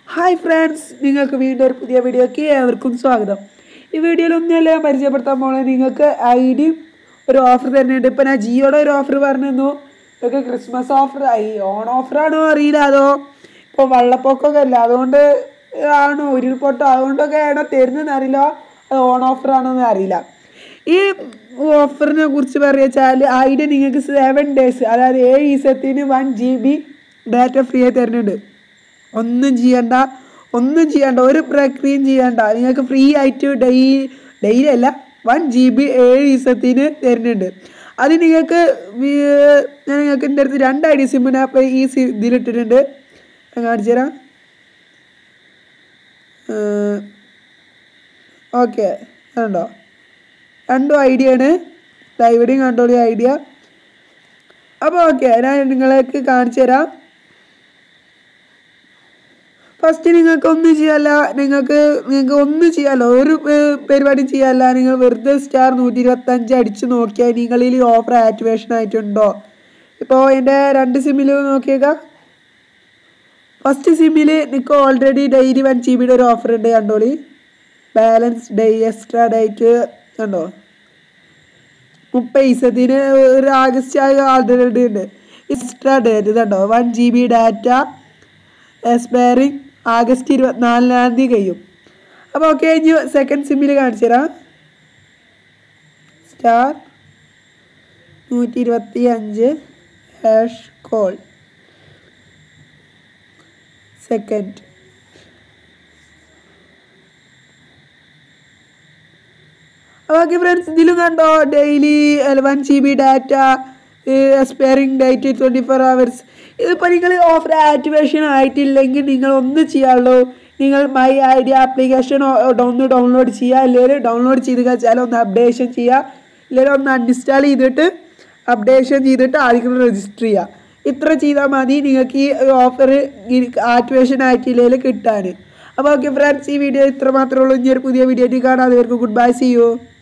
hi friends നിങ്ങൾക്ക് വീണ്ടും ഒരു പുതിയ വീഡിയോക്ക് ഏവർക്കും സ്വാഗതം ഈ വീഡിയോയിൽ ഒന്നുമല്ല ഞാൻ പരിചയപ്പെടുത്താൻ പോണത് നിങ്ങൾക്ക് ഐ ഡിയും ഒരു ഓഫർ തരുന്നുണ്ട് ഇപ്പം ഞാൻ ജിയോയുടെ ഒരു ഓഫർ പറഞ്ഞിരുന്നു ഇതൊക്കെ ക്രിസ്മസ് ഓഫർ ഈ ഓൺ ഓഫറാണോ അറിയില്ല അതോ ഇപ്പോൾ വെള്ളപ്പൊക്കമൊക്കെ അല്ല അതുകൊണ്ട് ആണോ ഉരുൾപൊട്ടോ അതുകൊണ്ടൊക്കെ ആണോ തരുന്നതെന്ന് അറിയില്ല അത് ഓൺ ഓഫറാണോ എന്ന് അറിയില്ല ഈ ഓഫറിനെ കുറിച്ച് പറയുക വെച്ചാൽ ഐഡിയ നിങ്ങൾക്ക് സെവൻ ഡേയ്സ് അതായത് ഏഴ് ദിവസത്തിന് one G B data free ആയി തരുന്നുണ്ട് ഒന്നും ചെയ്യണ്ട ഒന്നും ചെയ്യണ്ട ഒരു പ്രക്രിയയും ചെയ്യണ്ട നിങ്ങൾക്ക് ഫ്രീ ആയിട്ട് ഡെയി ഡെയിലി അല്ല വൺ ജി ബി ഏഴ് ദിവസത്തിന് തരുന്നുണ്ട് അത് നിങ്ങൾക്ക് വി- ഞാൻ നിങ്ങൾക്ക് എൻ്റെ അടുത്ത് രണ്ട് ഐ ഡി സിം ഞാൻ ഇപ്പോൾ ഈ സി ഇതിലിട്ടിട്ടുണ്ട് ഞാൻ കാണിച്ചു തരാം ഓക്കെ കണ്ടോ രണ്ടും ഐഡിയ ആണ് ദാ ഇവിടെയും കണ്ടോളി ഐഡിയ അപ്പോൾ ഓക്കെ ഞാൻ നിങ്ങൾക്ക് കാണിച്ചു തരാം ഫസ്റ്റ് നിങ്ങൾക്ക് ഒന്നും ചെയ്യാല്ല നിങ്ങൾക്ക് നിങ്ങൾക്ക് ഒന്നും ചെയ്യാല്ല ഒരു പേ- പരിപാടിയും ചെയ്യാല്ല നിങ്ങൾ വെറുതെ സ്റ്റാർ നൂറ്റി ഇരുപത്തഞ്ച് അടിച്ച് നോക്കിയാൽ നിങ്ങളിൽ ഈ ഓഫർ ആക്ടിവേഷൻ ആയിട്ടുണ്ടോ ഇപ്പോൾ എൻ്റെ രണ്ട് സിമ്മിൽ നോക്കിയേക്കാം ഫസ്റ്റ് സിമ്മിൽ നിങ്ങൾക്ക് ഓൾറെഡി ഡെയിലി വൺ ജി ബിയുടെ ഒരു ഓഫർ ഉണ്ട് കണ്ടോളി ബാലൻസ് ഡേ എക്സ്ട്രാ ഡേറ്റ് കണ്ടോ മുപ്പത് ദിവസത്തിന് ഒരു ആഗസ്റ്റ് ആൾറെഡി ഉണ്ട് എക്സ്ട്രാ ഡേറ്റ് ഇതുണ്ടോ one G B data expiring August ഇരുപത്തിനാലിനാം തീയതി കഴിയും അപ്പോൾ ഓക്കെ ഇനി സെക്കൻഡ് സിമ്മിൽ കാണിച്ചു തരാം സ്റ്റാർ നൂറ്റി ഇരുപത്തി അഞ്ച് hash call second okay friends ഇതിലും കണ്ടോ daily one G B data expiring date twenty four hours ഇതിപ്പോൾ നിങ്ങൾ ഓഫർ ആക്ടിവേഷൻ ആയിട്ടില്ലെങ്കിൽ നിങ്ങൾ ഒന്ന് ചെയ്യാനുള്ളൂ നിങ്ങൾ മൈ ഐ ഡി ആപ്ലിക്കേഷൻ ഒന്ന് ഡൗൺലോഡ് ചെയ്യുക അല്ലെങ്കിൽ ഡൗൺലോഡ് ചെയ്ത് വെച്ചാൽ ഒന്ന് അപ്ഡേഷൻ ചെയ്യുക അല്ലെങ്കിൽ ഒന്ന് അൺഇൻസ്റ്റാൾ ചെയ്തിട്ട് അപ്ഡേഷൻ ചെയ്തിട്ട് ആദ്യം രജിസ്റ്റർ ചെയ്യുക ഇത്ര ചെയ്താൽ മതി നിങ്ങൾക്ക് ഈ ഓഫർ ആക്ടിവേഷൻ ആയിട്ടില്ലെങ്കിൽ കിട്ടാൻ അപ്പോൾ ഓക്കെ ഫ്രണ്ട്സ് ഈ വീഡിയോ ഇത്ര മാത്രമേ ഉള്ളൂ ഇനി ഒരു പുതിയ വീഡിയോ ആയിട്ട് കാണാം അതുവരെക്കും ഗുഡ് ബൈ സി യു